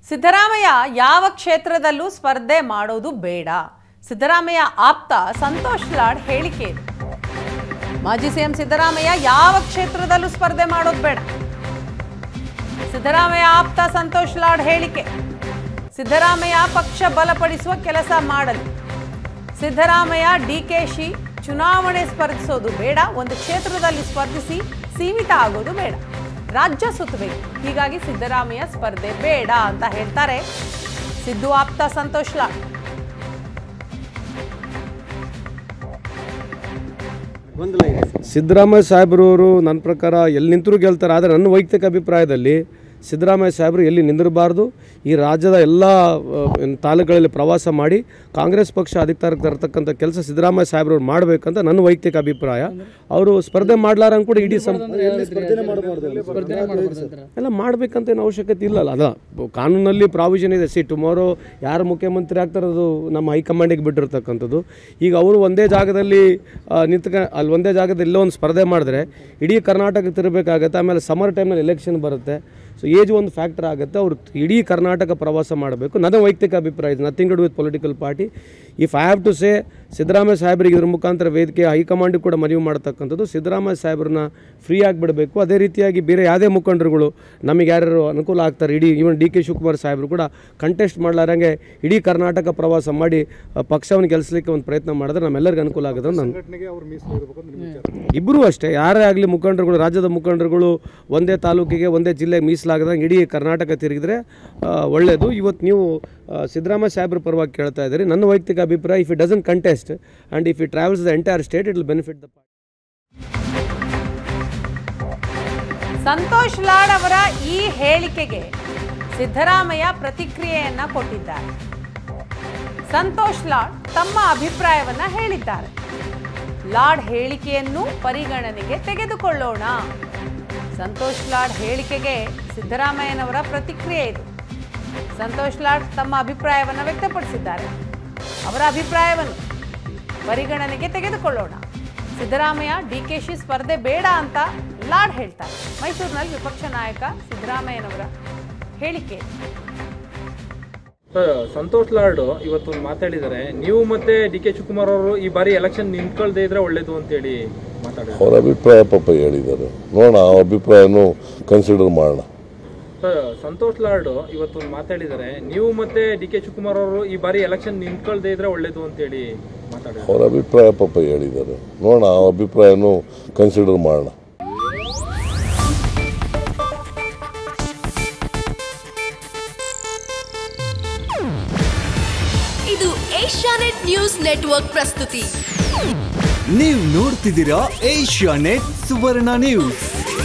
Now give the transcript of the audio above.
ಸಿದ್ದರಾಮಯ್ಯ ಯಾವ ಕ್ಷೇತ್ರದಲ್ಲೂ ಸ್ಪರ್ಧೆ ಮಾಡೋದು ಬೇಡ ಸಿದ್ದರಾಮಯ್ಯ ಆಪ್ತ ಸಂತೋಷ್ ಲಾಡ್ ಹೇಳಿಕೆ ಇದು ಮಾಜಿ ಸಿಎಂ ಸಿದ್ದರಾಮಯ್ಯ ಯಾವ ಕ್ಷೇತ್ರದಲ್ಲೂ ಸ್ಪರ್ಧೆ ಮಾಡೋದು ಬೇಡ ಸಿದ್ದರಾಮಯ್ಯ ಆಪ್ತ ಸಂತೋಷ್ ಲಾಡ್ ಹೇಳಿಕೆ ಸಿದ್ದರಾಮಯ್ಯ ಪಕ್ಷ ಬಲಪಡಿಸುವ ಕೆಲಸ ಮಾಡಲಿ ಸಿದ್ದರಾಮಯ್ಯ ಡಿಕೆಶಿ ಚುನಾವಣೆ ಸ್ಪರ್ಧಿಸೋದು ಬೇಡ ಒಂದು ಕ್ಷೇತ್ರದಲ್ಲಿ ಸ್ಪರ್ಧಿಸಿ ಸೀಮಿತ ಆಗೋದು ಬೇಡ ರಾಜ್ಯ ಸುತ್ತಬೇಕು ಹೀಗಾಗಿ ಸಿದ್ದರಾಮಯ್ಯ ಸ್ಪರ್ಧೆ ಬೇಡ ಅಂತ ಹೇಳ್ತಾರೆ ಸಿದ್ದು ಆಪ್ತ ಸಂತೋಷ್ ಲಾಡ್ ಸಿದ್ದರಾಮಯ್ಯ ಸಾಹೇಬ್ರವರು ನನ್ನ ಪ್ರಕಾರ ಎಲ್ಲಿ ನಿಂತರೂ ಗೆಲ್ತಾರೆ ಆದರೆ ನನ್ನ ವೈಯಕ್ತಿಕ ಅಭಿಪ್ರಾಯದಲ್ಲಿ ಸಿದ್ದರಾಮಯ್ಯ ಸಾಹೇಬರು ಎಲ್ಲಿ ನಿಂದಿರಬಾರ್ದು ಈ ರಾಜ್ಯದ ಎಲ್ಲ ಆ, ಏನ್ ತಾಲೂಕುಗಳಲ್ಲಿ ಪ್ರವಾಸ ಮಾಡಿ ಕಾಂಗ್ರೆಸ್ ಪಕ್ಷ ಅಧಿಕಾರಕ್ಕೆ ತರತಕ್ಕಂಥ ಕೆಲಸ ಸಿದ್ದರಾಮಯ್ಯ ಸಾಹೇಬ್ರವ್ರು ಮಾಡಬೇಕಂತ ನನ್ನ ವೈಯಕ್ತಿಕ ಅಭಿಪ್ರಾಯ ಅವರು ಸ್ಪರ್ಧೆ ಮಾಡ್ಲಾರಂಗ್ ಕೂಡ ಇಡೀ ಸಂ ಎಲ್ಲ ಮಾಡ್ಬೇಕಂತ ಏನು ಅವಶ್ಯಕತೆ ಇಲ್ಲಲ್ಲ ಅದ ಕಾನೂನಲ್ಲಿ ಪ್ರಾವಿಷನ್ ಇದೆ ಸಿ ಟುಮಾರೋ ಯಾರು ಮುಖ್ಯಮಂತ್ರಿ ಆಗ್ತಾರೆ ಅದು ನಮ್ಮ ಹೈಕಮಾಂಡಿಗೆ ಬಿಟ್ಟಿರ್ತಕ್ಕಂಥದ್ದು ಈಗ ಅವರು ಒಂದೇ ಜಾಗದಲ್ಲಿ ಆ, ನಿಂತ್ಕ ಅಲ್ಲಿ ಒಂದೇ ಜಾಗದಲ್ಲಿ ಎಲ್ಲೋ ಒಂದು ಸ್ಪರ್ಧೆ ಮಾಡಿದ್ರೆ ಇಡೀ ಕರ್ನಾಟಕ ತಿರುಗಬೇಕಾಗತ್ತೆ ಆಮೇಲೆ ಸಮರ್ ಟೈಮ್ನಲ್ಲಿ ಎಲೆಕ್ಷನ್ ಬರುತ್ತೆ ಸೊ ಏಜ್ ಒಂದು ಫ್ಯಾಕ್ಟರ್ ಆಗುತ್ತೆ ಅವರು ಇಡೀ ಕರ್ನಾಟಕ ಪ್ರವಾಸ ಮಾಡಬೇಕು ನನ್ನ ವೈಯಕ್ತಿಕ ಅಭಿಪ್ರಾಯ ಇದು nothing do with political party if I have to say Siddaramaiah ಸಾಹೇಬರಿಗೆ ಇದ್ರ ಮುಖಾಂತರ ವೇದಿಕೆ ಹೈಕಮಾಂಡಿಗೆ ಕೂಡ ಮನವಿ ಮಾಡ್ತಕ್ಕಂಥದ್ದು ಸಿದ್ದರಾಮಯ್ಯ ಸಾಹೇಬ್ರನ್ನ ಫ್ರೀ ಆಗಿಬಿಡಬೇಕು ಅದೇ ರೀತಿಯಾಗಿ ಬೇರೆ ಯಾವುದೇ ಮುಖಂಡರುಗಳು ನಮಗೆ ಯಾರ್ಯಾರು ಅನುಕೂಲ ಆಗ್ತಾರೆ ಇಡೀ ಈವನ್ ಡಿ ಕೆ ಶಿವಕುಮಾರ್ ಸಾಹೇಬರು ಕೂಡ ಕಂಟೆಸ್ಟ್ ಮಾಡ್ಲಾರಂಗೆ ಇಡೀ ಕರ್ನಾಟಕ ಪ್ರವಾಸ ಮಾಡಿ ಆ, ಪಕ್ಷವನ್ನು ಗೆಲ್ಲಿಸಲಿಕ್ಕೆ ಒಂದು ಪ್ರಯತ್ನ ಮಾಡಿದ್ರೆ ನಮ್ಮೆಲ್ಲರಿಗೂ ಅನುಕೂಲ ಆಗುತ್ತೆ ಅಂತ ನಾನು ಇಬ್ಬರೂ ಅಷ್ಟೇ ಯಾರೇ ಆಗಲಿ ಮುಖಂಡರುಗಳು ರಾಜ್ಯದ ಮುಖಂಡರುಗಳು ಒಂದೇ ತಾಲೂಕಿಗೆ ಒಂದೇ ಜಿಲ್ಲೆಗೆ ಮೀಸಲಾಗದಂಗೆ ಇಡೀ ಕರ್ನಾಟಕ ತಿರುಗಿದ್ರೆ ಆ, ಒಳ್ಳೆಯದು ಇವತ್ತು ನೀವು ಆ, ಸಿದ್ದರಾಮಯ್ಯ ಸಾಹೇಬ್ರ ಪರವಾಗಿ ಕೇಳ್ತಾ ಇದ್ದೀರಿ ನನ್ನ ವೈಯಕ್ತಿಕ ಅಭಿಪ್ರಾಯ if it doesn't contest and if it travels the entire state it will benefit the Santosh Lad ಅವರ ಈ ಹೇಳಿಕೆಗೆ ಸಿದ್ದರಾಮಯ್ಯ ಪ್ರತಿಕ್ರಿಯೆಯನ್ನ ಕೊಟ್ಟಿದ್ದಾರೆ ಸಂತೋಷ್ ಲಾಡ್ ತಮ್ಮ ಅಭಿಪ್ರಾಯವನ್ನ ಹೇಳಿದ್ದಾರೆ ಲಾಡ್ ಹೇಳಿಕೆಯನ್ನು ಪರಿಗಣನೆಗೆ ತೆಗೆದುಕೊಳ್ಳೋಣ ಸಂತೋಷ್ ಲಾಡ್ ಹೇಳಿಕೆಗೆ ಸಿದ್ದರಾಮಯ್ಯನವರ ಪ್ರತಿಕ್ರಿಯೆ ಇದು ಸಂತೋಷ್ ಲಾಡ್ ತಮ್ಮ ಅಭಿಪ್ರಾಯವನ್ನು ವ್ಯಕ್ತಪಡಿಸಿದ್ದಾರೆ ಅವರ ಅಭಿಪ್ರಾಯವನ್ನು ಪರಿಗಣನೆಗೆ ತೆಗೆದುಕೊಳ್ಳೋಣ ಸಿದ್ದರಾಮಯ್ಯ ಡಿಕೆಶಿ ಸ್ಪರ್ಧೆ ಬೇಡ ಅಂತ ಲಾಡ್ ಹೇಳ್ತಾರೆ ಮೈಸೂರಿನಲ್ಲಿ ವಿಪಕ್ಷ ನಾಯಕ ಸಿದ್ದರಾಮಯ್ಯನವರ ಹೇಳಿಕೆ ಸರ್ ಸಂತೋಷ್ ಲಾಡ್ ಇವತ್ತು ಮಾತಾಡಿದ್ದಾರೆ ನೀವು ಮತ್ತೆ ಡಿ ಕೆ ಶಿವಕುಮಾರ್ ಅವರು ಈ ಬಾರಿ ಎಲೆಕ್ಷನ್ ನಿಂತ್ಕೊಳ್ದೇ ಇದ್ರೆ ಒಳ್ಳೇದು ಅಂತೇಳಿ ಮಾತಾಡಿದ್ದಾರೆ ಅವರ ಅಭಿಪ್ರಾಯ ಪಾಪ ಹೇಳಿದ್ದಾರೆ ನೋಡೋಣ ಆ ಅಭಿಪ್ರಾಯನೂ ಕನ್ಸಿಡರ್ ಮಾಡೋಣ ಸರ್ ಸಂತೋಷ್ ಲಾಡ್ ಇವತ್ತು ಮಾತಾಡಿದ್ದಾರೆ ನೀವು ಮತ್ತೆ ಡಿ ಕೆ ಶಿವಕುಮಾರ್ ಅವರು ಈ ಬಾರಿ ಎಲೆಕ್ಷನ್ ನಿಂತ್ಕೊಳ್ದೇ ಇದ್ರೆ ಒಳ್ಳೇದು ಅಂತೇಳಿ ಮಾತಾಡಿದ್ದಾರೆ ಅವರ ಅಭಿಪ್ರಾಯ ಪಾಪ ಹೇಳಿದ್ದಾರೆ ನೋಡೋಣ ಆ ಅಭಿಪ್ರಾಯನೂ ಕನ್ಸಿಡರ್ ಮಾಡೋಣ ಇದು ಏಷ್ಯಾನೆಟ್ ನ್ಯೂಸ್ ನೆಟ್ವರ್ಕ್ ಪ್ರಸ್ತುತಿ ನೀವು ನೋಡ್ತಿದ್ದೀರಾ ಏಷ್ಯಾ ನೆಟ್ ಸುವರ್ಣ ನ್ಯೂಸ್